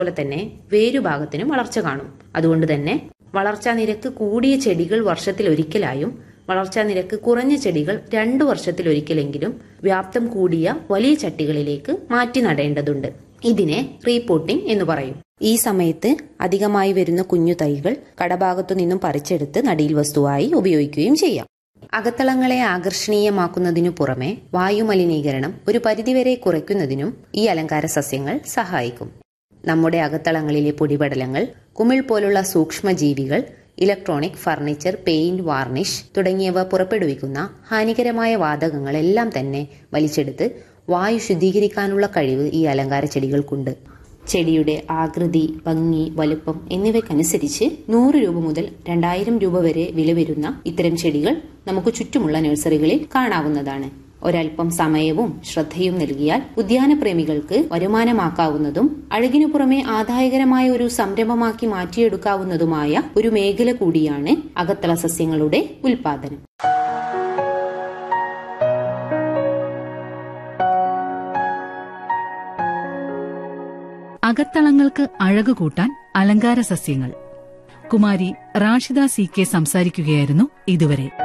അതുപോലെ തന്നെ വേരുഭാഗത്തിനും വളർച്ച കാണും അതുകൊണ്ട് തന്നെ വളർച്ചാ നിരക്ക് കൂടിയ ചെടികൾ വർഷത്തിൽ ഒരിക്കലായും വളർച്ചാ നിരക്ക് കുറഞ്ഞ ചെടികൾ രണ്ടു വർഷത്തിലൊരിക്കലെങ്കിലും വ്യാപ്തം കൂടിയ വലിയ ചട്ടികളിലേക്ക് മാറ്റി നടേണ്ടതുണ്ട് ഇതിനെ റീപോട്ടിംഗ് എന്ന് പറയും ഈ സമയത്ത് അധികമായി വരുന്ന കുഞ്ഞു തൈകൾ കടഭാഗത്തു നിന്നും പറിച്ചെടുത്ത് നടീൽ വസ്തുവായി ഉപയോഗിക്കുകയും ചെയ്യാം അകത്തളങ്ങളെ ആകർഷണീയമാക്കുന്നതിനു പുറമെ വായുമലിനീകരണം ഒരു പരിധിവരെ കുറയ്ക്കുന്നതിനും ഈ അലങ്കാര സസ്യങ്ങൾ സഹായിക്കും നമ്മുടെ അകത്തളങ്ങളിലെ പൊടിപടലങ്ങൾ കുമിൾ പോലുള്ള സൂക്ഷ്മജീവികൾ ഇലക്ട്രോണിക് ഫർണിച്ചർ പെയിന്റ് വാർണിഷ് തുടങ്ങിയവ പുറപ്പെടുവിക്കുന്ന ഹാനികരമായ വാതകങ്ങളെല്ലാം തന്നെ വലിച്ചെടുത്ത് വായു ശുദ്ധീകരിക്കാനുള്ള കഴിവ് ഈ അലങ്കാര ചെടികൾക്കുണ്ട് ചെടിയുടെ ആകൃതി ഭംഗി വലുപ്പം എന്നിവയ്ക്കനുസരിച്ച് നൂറ് രൂപ മുതൽ രണ്ടായിരം രൂപ വരെ വില വരുന്ന ഇത്തരം ചെടികൾ നമുക്ക് ചുറ്റുമുള്ള നഴ്സറികളിൽ കാണാവുന്നതാണ് ഒരൽപ്പം സമയവും ശ്രദ്ധയും നൽകിയാൽ ഉദ്യാനപ്രേമികൾക്ക് വരുമാനമാക്കാവുന്നതും അഴകിനു പുറമെ ആദായകരമായ ഒരു സംരംഭമാക്കി മാറ്റിയെടുക്കാവുന്നതുമായ ഒരു മേഖല കൂടിയാണ് അകത്തള സസ്യങ്ങളുടെ ഉൽപാദനം അകത്തളങ്ങൾക്ക് അഴകു കൂട്ടാൻ അലങ്കാര സസ്യങ്ങൾ കുമാരി റാഷിദ സി കെ സംസാരിക്കുകയായിരുന്നു ഇതുവരെ